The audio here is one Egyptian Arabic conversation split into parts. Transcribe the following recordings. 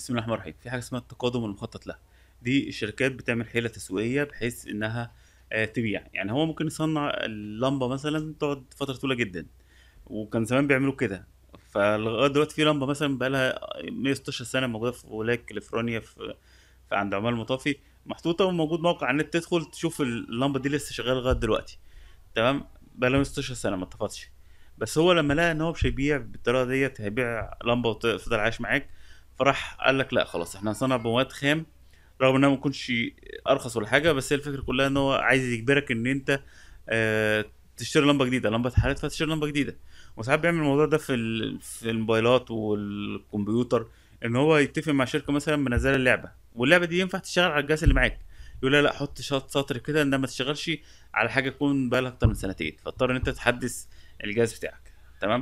بسم الله الرحمن الرحيم في حاجه اسمها التقادم المخطط له دي الشركات بتعمل حيله تسويقيه بحيث انها آه، تبيع يعني هو ممكن يصنع اللمبه مثلا تقعد فتره طويله جدا وكان زمان بيعملوا كده فلغايه دلوقتي في لمبه مثلا بقى لها 116 سنه موجوده في ولايه كاليفورنيا في, في عند عمال المطافي محطوطه وموجود موقع على النت تدخل تشوف اللمبه دي لسه شغاله لغايه دلوقتي تمام بقى لها 116 سنه ما اتطفتش بس هو لما لقى ان هو مش هيبيع بالطريقه ديت هيبيع لمبه وتفضل عايش معاك فراح قال لك لا خلاص احنا هنصنع بمواد خام رغم انها ما تكونش ارخص ولا حاجه بس هي الفكره كلها ان هو عايز يجبرك ان انت اه تشتري لمبه جديده لمبه اتحرقت فتشتري لمبه جديده وساعات بيعمل الموضوع ده في ال- في الموبايلات والكمبيوتر ان هو يتفق مع شركه مثلا منزله اللعبه واللعبه دي ينفع تشتغل على الجهاز اللي معاك يقول لا لا حط شط سطر كده انها ما تشتغلش على حاجه تكون بقالها اكتر من سنتين فاضطر ان انت تحدث الجهاز بتاعك تمام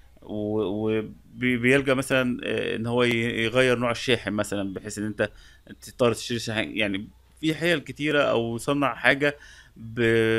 وبيلجأ مثلا آه، ان هو ي- يغير نوع الشاحن مثلا بحيث ان انت تضطر تشتري شاحن يعني في حيل كتيره او يصنع حاجه ب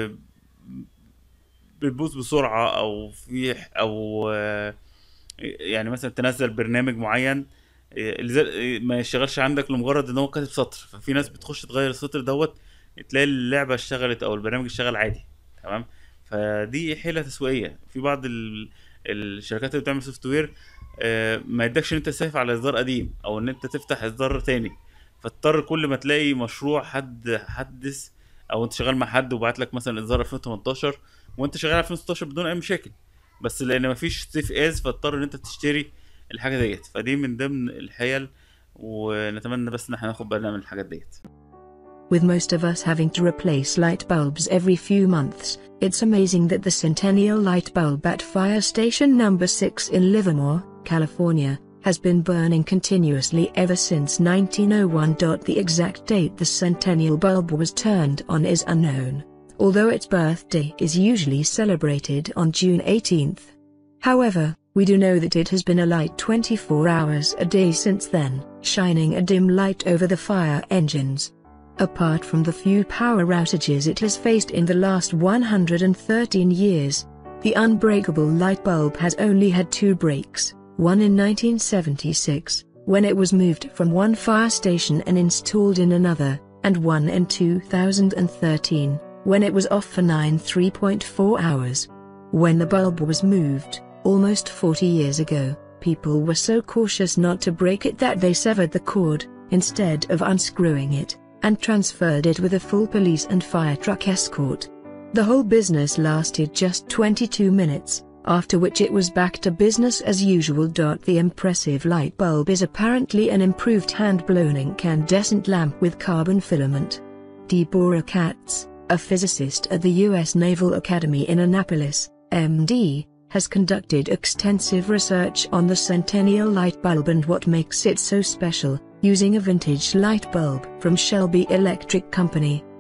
بتبوظ بسرعه او في او آه، يعني مثلا تنزل برنامج معين آه، اللي زي- ما يشتغلش عندك لمجرد ان هو كاتب سطر ففي ناس بتخش تغير السطر دوت تلاقي اللعبه اشتغلت او البرنامج اشتغل عادي تمام فدي حيله تسويقيه في بعض ال... الشركات اللي بتعمل سوفت وير آه، ما يدكش ان انت تسيف على اصدار قديم او ان انت تفتح اصدار تاني فتضطر كل ما تلاقي مشروع حد حدث او انت شغال مع حد وبعت لك مثلا اصدار 2018 وانت شغال 2016 بدون اي مشاكل بس لان مفيش سيف از فاضطر ان انت تشتري الحاجه ديت فدي من ضمن الحيل ونتمنى بس ان احنا ناخد بالنا من الحاجات ديت With most of us having to replace light bulbs every few months, it's amazing that the Centennial light bulb at Fire Station Number 6 in Livermore, California, has been burning continuously ever since 1901. The exact date the Centennial bulb was turned on is unknown, although its birthday is usually celebrated on June 18th. However, we do know that it has been alight 24 hours a day since then, shining a dim light over the fire engines. Apart from the few power outages it has faced in the last 113 years, the unbreakable light bulb has only had two breaks, one in 1976, when it was moved from one fire station and installed in another, and one in 2013, when it was off for 9 3.4 hours. When the bulb was moved, almost 40 years ago, people were so cautious not to break it that they severed the cord, instead of unscrewing it, and transferred it with a full police and fire truck escort. The whole business lasted just 22 minutes, after which it was back to business as usual. The impressive light bulb is apparently an improved hand-blown incandescent lamp with carbon filament. Deborah Katz, a physicist at the U.S. Naval Academy in Annapolis, MD, has conducted extensive research on the Centennial light bulb and what makes it so special, using a vintage light bulb from Shelby Electric Company.